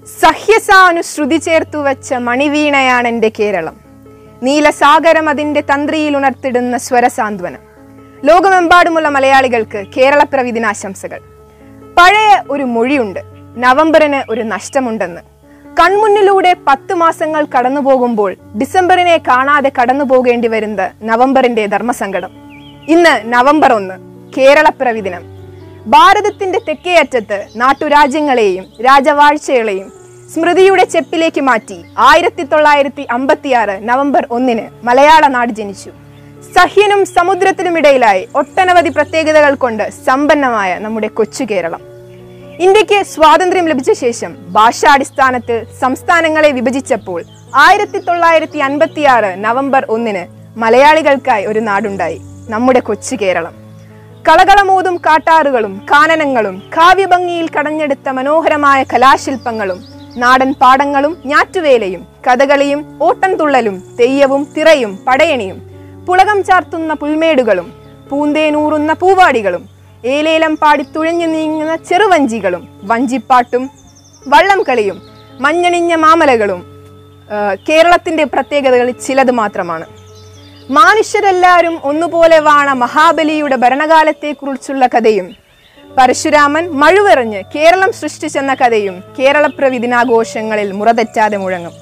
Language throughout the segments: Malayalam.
സഹ്യസാനു ശ്രുതി ചേർത്തു വെച്ച മണിവീണയാണ് എൻ്റെ കേരളം നീലസാഗരം അതിൻ്റെ തന്ത്രിയിൽ ഉണർത്തിടുന്ന സ്വരസാന്ത്വനം ലോകമെമ്പാടുമുള്ള മലയാളികൾക്ക് കേരളപ്പിറവി ദിനാശംസകൾ പഴയ ഒരു മൊഴിയുണ്ട് നവംബറിന് ഒരു നഷ്ടമുണ്ടെന്ന് കൺമുന്നിലൂടെ പത്ത് മാസങ്ങൾ കടന്നു പോകുമ്പോൾ ഡിസംബറിനെ കാണാതെ കടന്നു പോകേണ്ടി വരുന്ന നവംബറിന്റെ ധർമ്മസങ്കടം ഇന്ന് നവംബർ ഒന്ന് കേരളപ്പിറവി ദിനം ഭാരതത്തിന്റെ തെക്കേ അറ്റത്ത് നാട്ടുരാജ്യങ്ങളെയും രാജവാഴ്ചകളെയും സ്മൃതിയുടെ ചെപ്പിലേക്ക് മാറ്റി ആയിരത്തി തൊള്ളായിരത്തി അമ്പത്തിയാറ് നവംബർ ഒന്നിന് മലയാള നാട് ജനിച്ചു സഹ്യനും സമുദ്രത്തിനുമിടയിലായി ഒട്ടനവധി പ്രത്യേകതകൾ കൊണ്ട് സമ്പന്നമായ നമ്മുടെ കൊച്ചു കേരളം ഇന്ത്യക്ക് സ്വാതന്ത്ര്യം ലഭിച്ച ശേഷം ഭാഷാടിസ്ഥാനത്തിൽ സംസ്ഥാനങ്ങളെ വിഭജിച്ചപ്പോൾ ആയിരത്തി തൊള്ളായിരത്തി അൻപത്തിയാറ് നവംബർ ഒന്നിന് മലയാളികൾക്കായി ഒരു നാടുണ്ടായി നമ്മുടെ കൊച്ചു കേരളം കളകളമൂതും കാട്ടാറുകളും കാനനങ്ങളും കാവ്യഭംഗിയിൽ കടഞ്ഞെടുത്ത മനോഹരമായ കലാശില്പങ്ങളും നാടൻ പാടങ്ങളും ഞാറ്റുവേലയും കഥകളിയും ഓട്ടൻതുള്ളലും തെയ്യവും തിറയും പടയണിയും പുളകം ചാർത്തുന്ന പുൽമേടുകളും പൂന്തേനൂറുന്ന പൂവാടികളും ഏലേലം പാടി തുഴഞ്ഞു നീങ്ങുന്ന ചെറുവഞ്ചികളും വഞ്ചിപ്പാട്ടും വള്ളം കളിയും മഞ്ഞണിഞ്ഞ മാമലകളും ആ, കേരളത്തിന്റെ പ്രത്യേകതകളിൽ ചിലത് മാത്രമാണ് മനുഷ്യരെല്ലാവരും ഒന്നുപോലെ വാണ മഹാബലിയുടെ ഭരണകാലത്തെക്കുറിച്ചുള്ള കഥയും പരശുരാമൻ മഴുവെറിഞ്ഞ് കേരളം സൃഷ്ടിച്ചെന്ന കഥയും കേരളപ്പിറവി ദിനാഘോഷങ്ങളിൽ മുറതെറ്റാതെ മുഴങ്ങും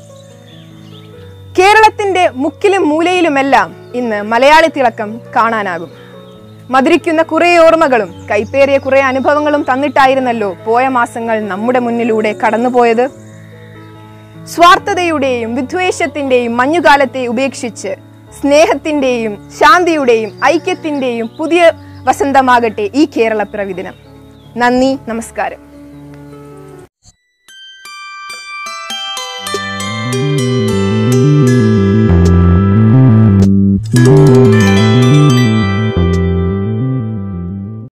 കേരളത്തിന്റെ മുക്കിലും മൂലയിലുമെല്ലാം ഇന്ന് മലയാളി തിളക്കം കാണാനാകും മധുരിക്കുന്ന കുറെ ഓർമ്മകളും കൈപ്പേറിയ കുറെ അനുഭവങ്ങളും തന്നിട്ടായിരുന്നല്ലോ പോയ മാസങ്ങൾ നമ്മുടെ മുന്നിലൂടെ കടന്നുപോയത് സ്വാർത്ഥതയുടെയും വിദ്വേഷത്തിന്റെയും മഞ്ഞുകാലത്തെ ഉപേക്ഷിച്ച് സ്നേഹത്തിന്റെയും ശാന്തിയുടെയും ഐക്യത്തിന്റെയും പുതിയ വസന്തമാകട്ടെ ഈ കേരള പിറവി ദിനം നന്ദി നമസ്കാരം thank you